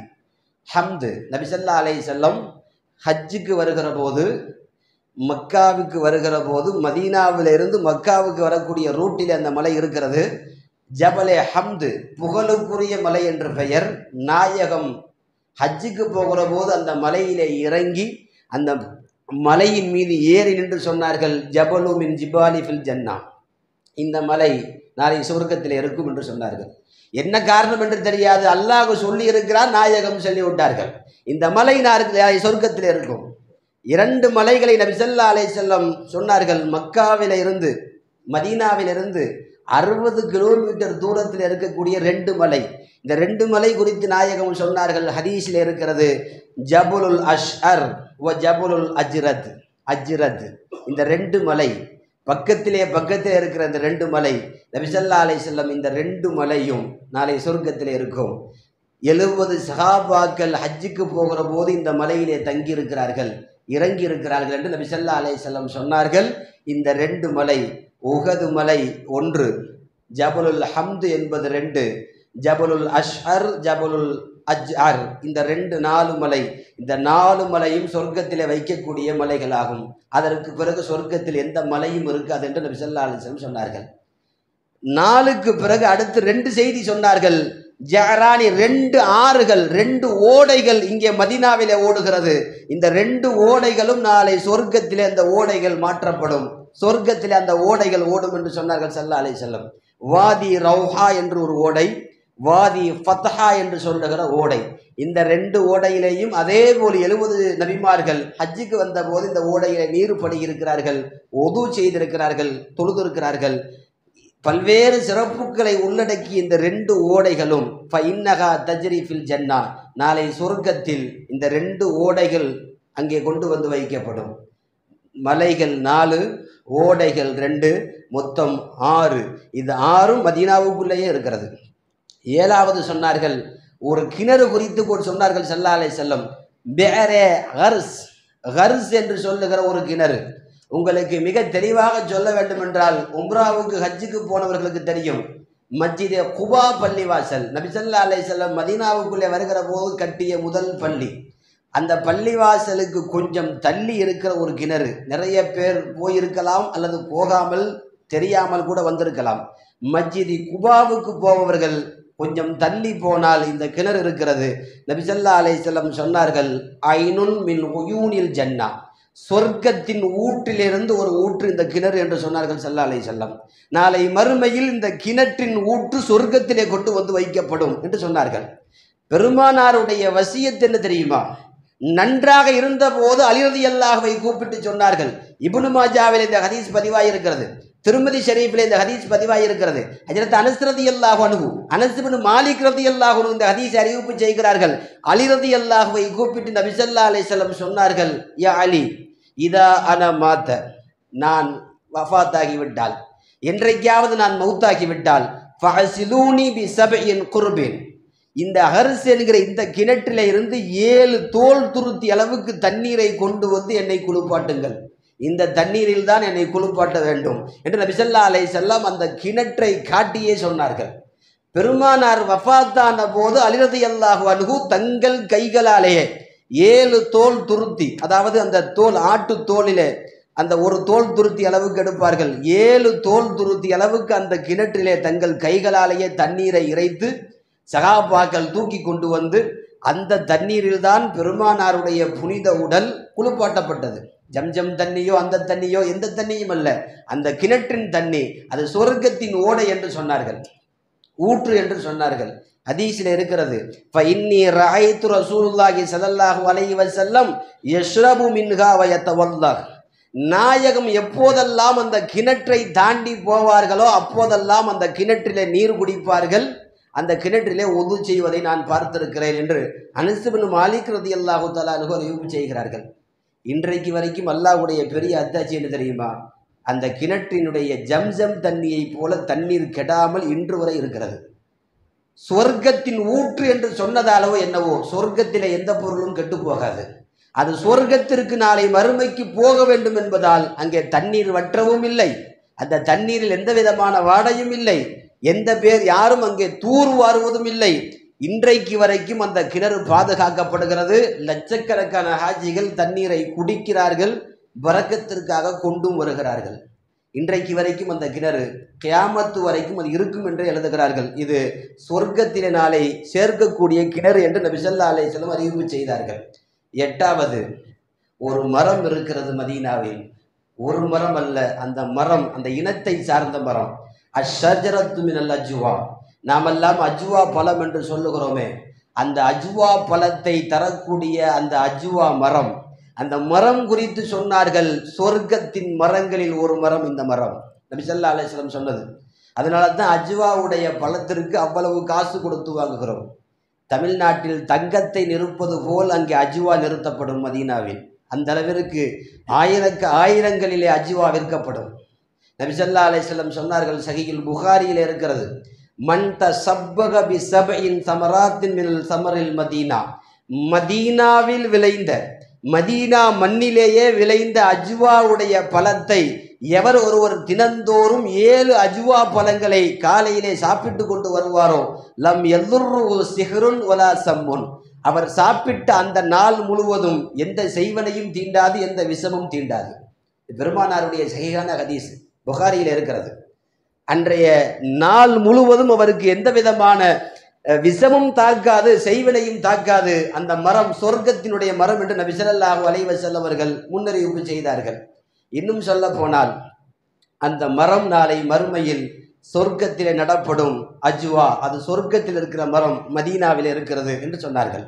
ஹம்து நபிசல்லா அலை செல்லம் ஹஜ்ஜுக்கு வருகிற போது மக்காவுக்கு வருகிற போது மதீனாவிலிருந்து மக்காவுக்கு வரக்கூடிய ரூட்டில் அந்த மலை இருக்கிறது ஜபலே ஹம்து புகழுக்குரிய மலை என்ற பெயர் நாயகம் ஹஜ்ஜுக்கு போகிற போது அந்த மலையிலே இறங்கி அந்த மலையின் மீது ஏறி நின்று சொன்னார்கள் ஜபலு மின் ஜிபாலி ஃபில் ஜன்னா இந்த மலை நாளை சுவர்க்கத்தில் இருக்கும் என்று சொன்னார்கள் என்ன காரணம் என்று தெரியாது அல்லாஹ் சொல்லி இருக்கிறார் நாயகம் சொல்லி விட்டார்கள் இந்த மலை நாளை சொர்க்கத்தில் இருக்கும் இரண்டு மலைகளை நபி ஸல்லல்லாஹு அலைஹி செல்லம் சொன்னார்கள் மக்காவில இருந்து மதீனாவிலிருந்து அறுபது கிலோமீட்டர் தூரத்தில் இருக்கக்கூடிய ரெண்டு மலை இந்த ரெண்டு மலை குறித்து நாயகம் சொன்னார்கள் ஹதீஸில் இருக்கிறது ஜபுலுல் அஷ்அர் வ ஜபுலுல் அஜ்ரத் அஜ்ரத் இந்த ரெண்டு மலை பக்கத்திலே பக்கத்திலே இருக்கிற இந்த ரெண்டு மலை நபிசல்லா அலை செல்லம் இந்த ரெண்டு மலையும் நாளை சொர்க்கத்திலே இருக்கும் எழுபது சஹாபாக்கள் ஹஜ்ஜுக்கு போகிற போது இந்த மலையிலே தங்கி இருக்கிறார்கள் இறங்கி இருக்கிறார்கள் என்று நபிசல்லா அலை செல்லம் சொன்னார்கள் இந்த ரெண்டு மலை உகது மலை ஒன்று ஜபலுல் ஹம்து என்பது ரெண்டு ஜபலுல் அஷ்அர் ஜபலுல் அஜ்அர் இந்த ரெண்டு நாலு மலை இந்த நாலு மலையும் சொர்க்கத்திலே வைக்கக்கூடிய மலைகளாகும் அதற்கு பிறகு சொர்க்கத்தில் எந்த மலையும் இருக்காது என்று நபி ஸல்லல்லாஹு அலைஹி வஸல்லம் சொன்னார்கள் நாளுக்கு பிறகு அடுத்து ரெண்டு செய்தி சொன்னார்கள் ஜஹரானி ரெண்டு ஆறுகள் ரெண்டு ஓடைகள் இங்கே மதீனாவிலே ஓடுகிறது இந்த ரெண்டு ஓடைகளும் நாளை சொர்க்கத்திலே அந்த ஓடைகள் மாற்றப்படும் சொர்க்கத்திலே அந்த ஓடைகள் ஓடும் என்று சொன்னார்கள் ஸல்லல்லாஹு அலைஹி வஸல்லம் வாதி ரௌஹா என்று ஒரு ஓடை வாதி ஃபத்ஹா என்று சொல்லுகிற ஓடை இந்த ரெண்டு ஓடையிலேயும் அதே போல் எழுபது நபிமார்கள் ஹஜ்ஜுக்கு வந்தபோது இந்த ஓடையில நீர் படி இருக்கிறார்கள் ஒது செய்திருக்கிறார்கள் தொழுதிருக்கிறார்கள் பல்வேறு சிறப்புகளை உள்ளடக்கிய இந்த ரெண்டு ஓடைகளும் ஃபைன்னகா தஜ்ரி ஃபில் ஜன்னா நாளை சொர்க்கத்தில் இந்த ரெண்டு ஓடைகள் அங்கே கொண்டு வந்து வைக்கப்படும் மலைகள் நாலு ஓடைகள் ரெண்டு மொத்தம் ஆறு இது ஆறும் மதீனாவுக்குள்ளேயே இருக்கிறது ஏழாவது சொன்னார்கள் ஒரு கிணறு குறித்து கூட சொன்னார்கள் ஸல்லல்லாஹு அலைஹி செல்லம் பேரே ஹர்ஸ் ஹர்ஸ் என்று சொல்லுகிற ஒரு கிணறு உங்களுக்கு மிக தெளிவாக சொல்ல வேண்டும் என்றால் உம்ராவுக்கு ஹஜ்ஜுக்கு போனவர்களுக்கு தெரியும் மஸ்ஜிதே குபா பள்ளிவாசல் நபி ஸல்லல்லாஹு அலைஹி செல்லம் மதீனாவுக்குள்ளே வருகிற போது கட்டிய முதல் பள்ளி அந்த பள்ளிவாசலுக்கு கொஞ்சம் தள்ளி இருக்கிற ஒரு கிணறு நிறைய பேர் போயிருக்கலாம் அல்லது போகாமல் தெரியாமல் கூட வந்திருக்கலாம் மஸ்ஜிதி குபாவுக்கு போபவர்கள் கொஞ்சம் தள்ளி போனால் இந்த கிணறு இருக்கிறது நபிசல்லா அலைஹிஸ்ஸலாம் சொன்னார்கள் ஐனுன் மின் உயூனில் ஜன்னா சொர்க்கத்தின் ஊற்றிலிருந்து ஒரு ஊற்று இந்த கிணறு என்று சொன்னார்கள் சல்லா அலை செல்லம் நாளை மறுமையில் இந்த கிணற்றின் ஊற்று சொர்க்கத்திலே கொண்டு வந்து வைக்கப்படும் என்று சொன்னார்கள் பெருமானாருடைய வசியத் என்ன தெரியுமா நன்றாக இருந்த போது அலிரதி அல்லாஹ்வை கூப்பிட்டு சொன்னார்கள் இப்னு மாஜாவில் இந்த ஹதீஸ் பதிவாகி இருக்கிறது திருமதி ஷரீஃபில் இந்த ஹதீஸ் பதிவாகி இருக்கிறது ஹஜரத் அனஸ் ரதி அல்லாஹ் அனுகு அனஸ் பின் மாலிக் ரதி அல்லாஹ் இந்த ஹதீஸ் அறிவிப்பு செய்கிறார்கள் அலி ரதி அல்லாஹ்வை கூப்பிட்டு நபி ஸல்லல்லாஹு அலைஹி வஸல்லம் சொன்னார்கள் யா அலி இதா அன மாத்த நான் வஃபாத்தாகி விட்டால் என்றைக்காவது நான் மௌத்தாகி விட்டால் ஃபஅசிலூனி பி சபஇன் குர்பின் இந்த ஹர்ஸ் என்கிற இந்த கிணற்றில இருந்து ஏழு தோல் துருத்தி அளவுக்கு தண்ணீரை கொண்டு வந்து என்னை குளிப்பாட்டுங்கள் இந்த தண்ணீரில் தான் என்னை குளிப்பாட்ட வேண்டும் என்று நபிசல்லா அலை செல்லம் அந்த கிணற்றை காட்டியே சொன்னார்கள் பெருமானார் வஃபாத்தான போது அலிரதி அல்லாஹு அனுகு தங்கள் கைகளாலேயே ஏழு தோல் துருத்தி அதாவது அந்த தோல் ஆட்டு தோலிலே அந்த ஒரு தோல் துருத்தி அளவுக்கு எடுப்பார்கள் ஏழு தோல் துருத்தி அளவுக்கு அந்த கிணற்றிலே தங்கள் கைகளாலேயே தண்ணீரை இறைத்து சகாபாக்கள் தூக்கி கொண்டு வந்து அந்த தண்ணீரில் தான் பெருமானாருடைய புனித உடல் குளிப்பாட்டப்பட்டது ஜம்ஜம் தண்ணியோ அந்த தண்ணியோ எந்த தண்ணியும் அல்ல அந்த கிணற்றின் தண்ணி அது சொர்க்கத்தின் ஓடை என்று சொன்னார்கள் ஊற்று என்று சொன்னார்கள் ஹதீஸில் இருக்கிறது ஃபஇன்னி ரஅய்து ரசூலுல்லாஹி ஸல்லல்லாஹு அலைஹி வஸல்லம் யஷ்ரபு மின்ஹா வ யத்தவல்லாஹ் நாயகம் எப்போதெல்லாம் அந்த கிணற்றை தாண்டி போவார்களோ அப்போதெல்லாம் அந்த கிணற்றிலே நீர் குடிப்பார்கள் அந்த கிணற்றிலே ஒது செய்வதை நான் பார்த்திருக்கிறேன் என்று அனசுபின் மாலிக் ரதி அல்லாஹு தலானு அறிவிப்பு செய்கிறார்கள் இன்றைக்கு வரைக்கும் அல்லாஹ்வுடைய பெரிய அத்தாட்சி என்ன தெரியுமா அந்த கிணற்றினுடைய ஜம்ஜம் தண்ணியைப் போல தண்ணீர் கெடாமல் இன்று வரை இருக்கிறது சொர்க்கத்தின் ஊற்று என்று சொன்னதாலவோ என்னவோ சொர்க்கத்திலே எந்த பொருளும் கெட்டு போகாது அது சொர்க்கத்திற்கு நாளை மறுமைக்கு போக வேண்டும் என்பதால் அங்கே தண்ணீர் வற்றவும் இல்லை அந்த தண்ணீரில் எந்த விதமான வாடையும் இல்லை எந்த பேர் யாரும் அங்கே தூர் வாருவதும் இல்லை இன்றைக்கு வரைக்கும் அந்த கிணறு பாதுகாக்கப்படுகிறது லட்சக்கணக்கான ஹாஜிகள் தண்ணீரை குடிக்கிறார்கள் வரக்கத்திற்காக கொண்டும் வருகிறார்கள் இன்றைக்கு வரைக்கும் அந்த கிணறு கியாமத்து வரைக்கும் அது இருக்கும் என்று எழுதுகிறார்கள் இது சொர்க்கத்திலே நாளை சேர்க்கக்கூடிய கிணறு என்று நபிசல்லா அலைஹிஸ்ஸலாம் அறிவிப்பு செய்தார்கள் எட்டாவது ஒரு மரம் இருக்கிறது மதீனாவில் ஒரு மரம் அல்ல அந்த மரம் அந்த இனத்தை சார்ந்த மரம் அஷஜரத்து மினல் அஜ்வா நாமெல்லாம் அஜ்வா பழம் என்று சொல்லுகிறோமே அந்த அஜ்வா பழத்தை தரக்கூடிய அந்த அஜ்வா மரம் அந்த மரம் குறித்து சொன்னார்கள் சொர்க்கத்தின் மரங்களில் ஒரு மரம் இந்த மரம் நபி ஸல்லல்லாஹு அலைஹி வஸல்லம் சொன்னது அதனால தான் அஜ்வாவுடைய பழத்திற்கு அவ்வளவு காசு கொடுத்து வாங்குகிறோம் தமிழ்நாட்டில் தங்கத்தை நிறுப்பது போல் அங்கே அஜ்வா நிறுத்தப்படும் மதீனாவில் அந்த அளவிற்கு ஆயிரக்க ஆயிரங்களிலே அஜ்வா விற்கப்படும் நபி ஸல்லல்லாஹு அலைஹி வஸல்லம் சொன்னார்கள் சஹீஹுல் புகாரியில் இருக்கிறது மன் தஸப்பக பி சபஇன் சமராத்தின் மினல் சமரில் மதீனா மதீனாவில் விளைந்த மதீனா மண்ணிலேயே விளைந்த அஜ்வாவுடைய பழத்தை எவர் ஒருவர் தினந்தோறும் ஏழு அஜ்வா பழங்களை காலையிலே சாப்பிட்டு கொண்டு வருவாரோ லம் எல்லுரு சிஹருன் ஒலா சம்முன் அவர் சாப்பிட்ட அந்த நாள் முழுவதும் எந்த செய்வனையும் தீண்டாது எந்த விஷமும் தீண்டாது பெருமானாருடைய சகிகான ஹதீஸ் புகாரியில் இருக்கிறது அன்றைய நாள் முழுவதும் அவருக்கு எந்த விதமான அஹ், விஷமும் தாக்காது செய்வினையும் தாக்காது அந்த மரம் சொர்க்கத்தினுடைய மரம் என்று நபி ஸல்லல்லாஹு அலைஹி வஸல்லம் அவர்கள் முன்னறிவிப்பு செய்தார்கள் இன்னும் சொல்ல போனால் அந்த மரம் நாளை மறுமையில் சொர்க்கத்திலே நடப்படும் அஜ்வா அது சொர்க்கத்தில் இருக்கிற மரம் மதீனாவில் இருக்கிறது என்று சொன்னார்கள்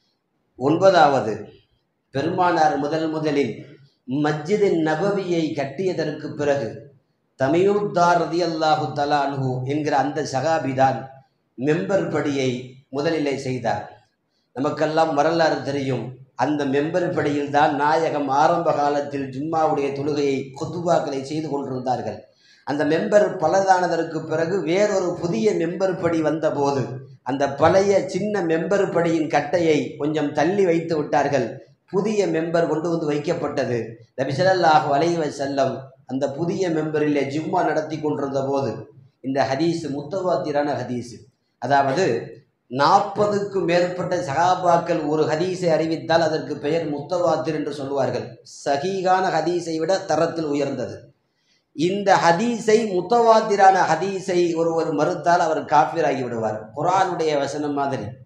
ஒன்பதாவது பெருமானார் முதல் முதலில் மஸ்ஜிதின் நபவியை கட்டியதற்கு பிறகு தமியுத்தார் ரதி அல்லாஹு தலான்ஹு என்கிற அந்த சகாபிதான் மெம்பர் படியை முதலிலே செய்தார் நமக்கெல்லாம் வரலாறு தெரியும் அந்த மெம்பர் படியில் தான் நாயகம் ஆரம்ப காலத்தில் ஜும்மாவுடைய தொழுகையை குத்துபாக்களை செய்து கொண்டிருந்தார்கள் அந்த மெம்பர் பலதானதற்கு பிறகு வேறொரு புதிய மெம்பர் படி வந்தபோது அந்த பழைய சின்ன மெம்பர் படியின் கட்டையை கொஞ்சம் தள்ளி வைத்து விட்டார்கள் புதிய மெம்பர் கொண்டு வந்து வைக்கப்பட்டது நபி ஸல்லல்லாஹு அலைஹி வஸல்லம் அந்த புதிய மெம்பரிலே ஜும்மா நடத்தி கொண்டிருந்த போது இந்த ஹதீஸ் முத்தவாத்திரான ஹதீஸ் அதாவது நாற்பதுக்கும் மேற்பட்ட சகாபாக்கள் ஒரு ஹதீஸை அறிவித்தால் அதற்கு பெயர் முத்தவாத்திர் என்று சொல்வார்கள் சஹீகான ஹதீஸை விட தரத்தில் உயர்ந்தது இந்த ஹதீஸை முத்தவாத்திரான ஹதீஸை ஒருவர் மறுத்தால் அவர் காஃபிராகி விடுவார் குரானுடைய வசனம் மாதிரி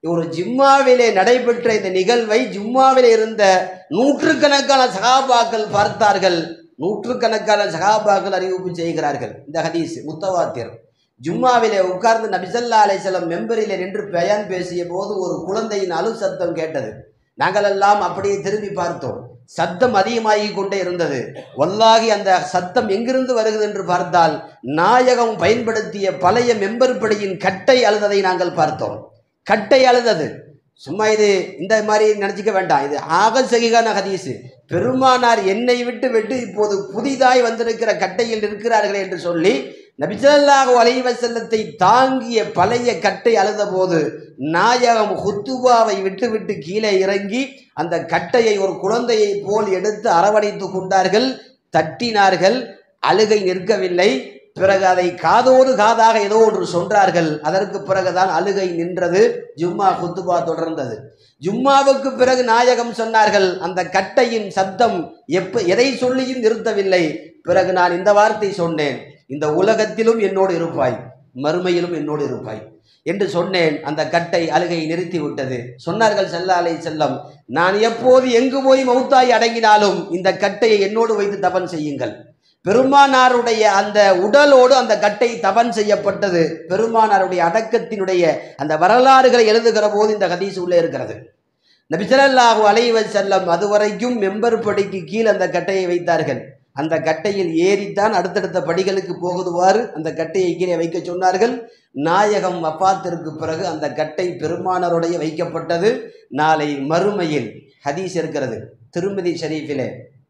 ஒரு ஜும்மாவிலே நடைபெற்ற இந்த நிகழ்வை ஜும்மாவிலே இருந்த நூற்றுக்கணக்கான சகாபாக்கள் பார்த்தார்கள் நூற்றுக்கணக்கான சகாபாக்கள் அறிவிப்பு செய்கிறார்கள் இந்த ஹதீஸ் முத்தவாத்தியர் ஜும்மாவிலே உட்கார்ந்து நபிசல்லா அலைசலம் மெம்பரிலே நின்று பெயன் பேசிய போது ஒரு குழந்தையின் அழு சத்தம் கேட்டது நாங்கள் எல்லாம் அப்படியே திரும்பி பார்த்தோம் சத்தம் அதிகமாகி கொண்டே இருந்தது வல்லாகி அந்த சத்தம் எங்கிருந்து வருகிறது என்று பார்த்தால் நாயகம் பயன்படுத்திய பழைய மெம்பர் படியின் கட்டை அழுததை நாங்கள் பார்த்தோம் கட்டை அழுதது சும்மா இது இந்த மாதிரி நினச்சிக்க வேண்டாம் இது ஆக சகிகான ஹதீஸு பெருமானார் என்னை விட்டு விட்டு இப்போது புதிதாய் வந்திருக்கிற கட்டையில் இருக்கிறார்களே என்று சொல்லி நபிசல்லாஹு அலைவ செல்லத்தை தாங்கிய பழைய கட்டை அழுத போது நாயகம் ஹுத்துபாவை விட்டு விட்டு கீழே இறங்கி அந்த கட்டையை ஒரு குழந்தையைப் போல் எடுத்து அரவணைத்து கொண்டார்கள் தட்டினார்கள் அழுகை நிற்கவில்லை பிறகு அதை காதோடு காதாக ஏதோ ஒன்று சொன்னார்கள் அதற்கு பிறகுதான் அழுகை நின்றது ஜும்மா குத்துபா தொடர்ந்தது ஜும்மாவுக்கு பிறகு நாயகம் சொன்னார்கள் அந்த கட்டையின் சத்தம் எப்ப எதை சொல்லியும் நிறுத்தவில்லை பிறகு நான் இந்த வார்த்தை சொன்னேன் இந்த உலகத்திலும் என்னோடு இருப்பாய் மறுமையிலும் என்னோடு இருப்பாய் என்று சொன்னேன் அந்த கட்டை அழுகையை நிறுத்தி விட்டது சொன்னார்கள் செல்லா அலை செல்லம் நான் எப்போது எங்கு போய் மௌத்தாய் அடங்கினாலும் இந்த கட்டையை என்னோடு வைத்து தபன் செய்யுங்கள் பெருமானாருடைய அந்த உடலோடு அந்த கட்டை தவன் செய்யப்பட்டது பெருமானாருடைய அடக்கத்தினுடைய அந்த வரலாறுகளை எழுதுகிற போது இந்த ஹதீஸ் உள்ளே இருக்கிறது நபிசல்லாஹு அலைவ செல்லம் அதுவரைக்கும் மெம்பர் படிக்கு கீழ் அந்த கட்டையை வைத்தார்கள் அந்த கட்டையில் ஏறித்தான் அடுத்தடுத்த படிகளுக்கு போகுதுவாறு அந்த கட்டையை கீழே வைக்க சொன்னார்கள் நாயகம் வப்பாத்திற்கு பிறகு அந்த கட்டை பெருமானருடைய வைக்கப்பட்டது நாளை மறுமையில் ஹதீஸ் இருக்கிறது திருமதி ஷரீஃபிலே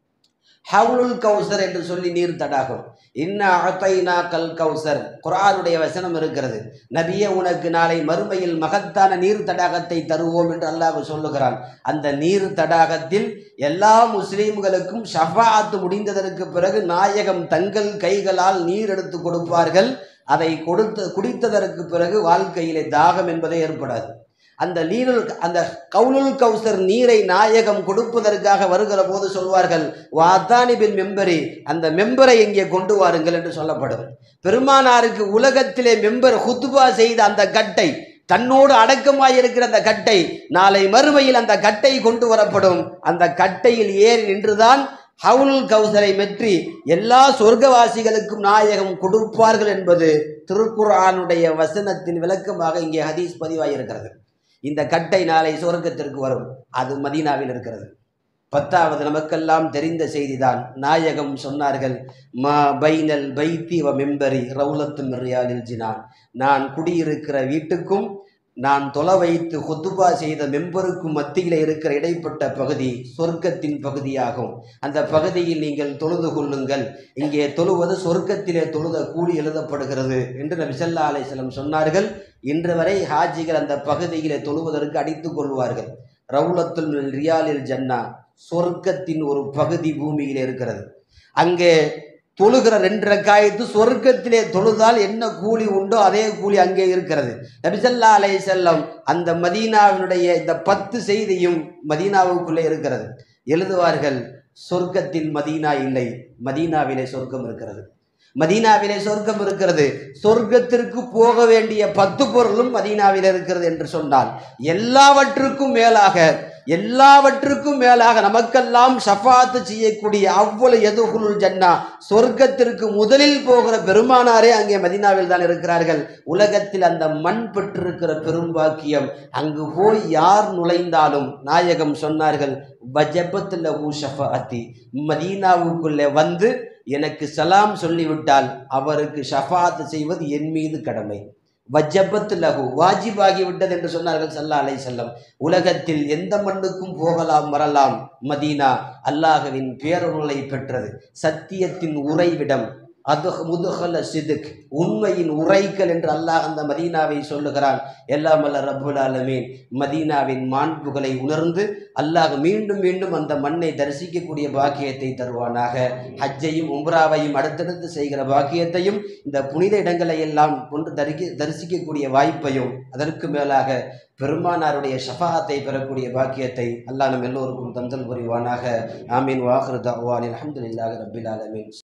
ஹவுலுல் கௌசர் என்று சொல்லி நீர் தடாகும் இன்ன அத்தைனா கல் கௌசர் குரானுடைய வசனம் இருக்கிறது நபியே உனக்கு நாளை மறுமையில் மகத்தான நீர் தடாகத்தை தருவோம் என்று அல்லாஹ் சொல்லுகிறான் அந்த நீர் தடாகத்தில் எல்லா முஸ்லீம்களுக்கும் ஷஃபாத்து முடிந்ததற்கு பிறகு நாயகம் தங்கள் கைகளால் நீர் எடுத்து கொடுப்பார்கள் அதை கொடுத்து குடித்ததற்கு பிறகு வாழ்க்கையிலே தாகம் என்பதே ஏற்படாது அந்த நீருள் அந்த கவுலுல் கௌசர் நீரை நாயகம் கொடுப்பதற்காக வருகிற போது சொல்வார்கள் வாத்தானிபின் மெம்பரி அந்த மெம்பரை இங்கே கொண்டு வாருங்கள் என்று சொல்லப்படும் பெருமானாருக்கு உலகத்திலே மெம்பர் ஹுத்துபா செய்த அந்த கட்டை தன்னோடு அடக்கமாய் இருக்கிற அந்த கட்டை நாளை மறுமையில் அந்த கட்டை கொண்டு வரப்படும் அந்த கட்டையில் ஏறி நின்றுதான் ஹவுல் கௌசரை மெற்றி எல்லா சொர்க்கவாசிகளுக்கும் நாயகம் கொடுப்பார்கள் என்பது திருக்குர்ஆனுடைய வசனத்தின் விளக்கமாக இங்கே ஹதீஸ் பதிவாகியிருக்கிறது இந்த கட்டை நாளை சொர்க்கத்திற்கு வரும் அது மதீனாவில் இருக்கிறது பத்தாவது நமக்கெல்லாம் தெரிந்த செய்திதான் நாயகம் சொன்னார்கள் மா பைனல் பைத்தி வ மெம்பரி ரவுலத்து மிர்யாலில் ஜினான் நான் குடியிருக்கிற வீட்டுக்கும் நான் தொலை வைத்து ஹுத்துபா செய்த மெம்பருக்கும் மத்தியில் இருக்கிற இடைப்பட்ட பகுதி சொர்க்கத்தின் பகுதியாகும் அந்த பகுதியில் நீங்கள் தொழுது கொள்ளுங்கள் இங்கே தொழுவது சொர்க்கத்திலே தொழுத கூலி எழுதப்படுகிறது என்று நபிசல்லா அலைசலம் சொன்னார்கள் இன்று வரை ஹாஜிகள் அந்த பகுதியிலே தொழுவதற்கு அடித்துக் கொள்வார்கள் ரவுலத்துல் ரியாலில் ஜன்னா சொர்க்கத்தின் ஒரு பகுதி பூமியில் இருக்கிறது அங்கே தொழுகிற ரெண்டு ரக்காயத்து சொர்க்கத்திலே தொழுதால் என்ன கூலி உண்டோ அதே கூலி அங்கே இருக்கிறது நபிசல்லா அலை செல்லம் அந்த மதீனாவினுடைய இந்த பத்து செய்தியும் மதீனாவுக்குள்ளே இருக்கிறது எழுதுவார்கள் சொர்க்கத்தில் மதீனா இல்லை மதீனாவிலே சொர்க்கம் இருக்கிறது மதீனாவிலே சொர்க்கம் இருக்கிறது சொர்க்கத்திற்கு போக வேண்டிய பத்து பொருளும் மதீனாவில் இருக்கிறது என்று சொன்னால் எல்லாவற்றுக்கும் மேலாக எல்லாவற்றுக்கும் மேலாக நமக்கெல்லாம் ஷஃபாத்து செய்யக்கூடிய அவ்வளவு எதுகுலுல் ஜன்னா சொர்க்கத்திற்கு முதலில் போகிற பெருமானாரே அங்கே மதினாவில் தான் இருக்கிறார்கள் உலகத்தில் அந்த மண் பெற்றிருக்கிற பெரும்பாக்கியம் அங்கு போய் யார் நுழைந்தாலும் நாயகம் சொன்னார்கள் வஜபத்தில் ஊ ஷஃபாத்தி மதீனாவுக்குள்ளே வந்து எனக்கு சலாம் சொல்லிவிட்டால் அவருக்கு ஷஃபாத்து செய்வது என் மீது கடமை வஜபத்து லகு வாஜிபாகி விட்டது என்று சொன்னார்கள் சல்லா அலை செல்லம் உலகத்தில் எந்த மண்ணுக்கும் போகலாம் வரலாம் மதீனா அல்லாஹுவின் பேரருளை பெற்றது சத்தியத்தின் உறைவிடம் அது முதுகல சிதுக் உண்மையின் உரைக்கல் என்று அல்லாஹ் அந்த மதீனாவை சொல்லுகிறான் எல்லாம் அல்ல ரப்புல் ஆலமீன் மதீனாவின் மாண்புகளை உணர்ந்து அல்லாஹ் மீண்டும் மீண்டும் அந்த மண்ணை தரிசிக்கக்கூடிய பாக்கியத்தை தருவானாக ஹஜ்ஜையும் உம்ராவையும் அடுத்தடுத்து செய்கிற பாக்கியத்தையும் இந்த புனித இடங்களை எல்லாம் கொண்டு தரிக்க தரிசிக்கக்கூடிய வாய்ப்பையும் அதற்கு மேலாக பெருமானாருடைய ஷஃபாத்தை பெறக்கூடிய பாக்கியத்தை அல்லாஹ் நம் எல்லோருக்கும் தந்தல் புரிவானாக ஆமீன் வாஹர் தவானில் அஹமதுல்லாஹ் ரபில் ஆலமீன்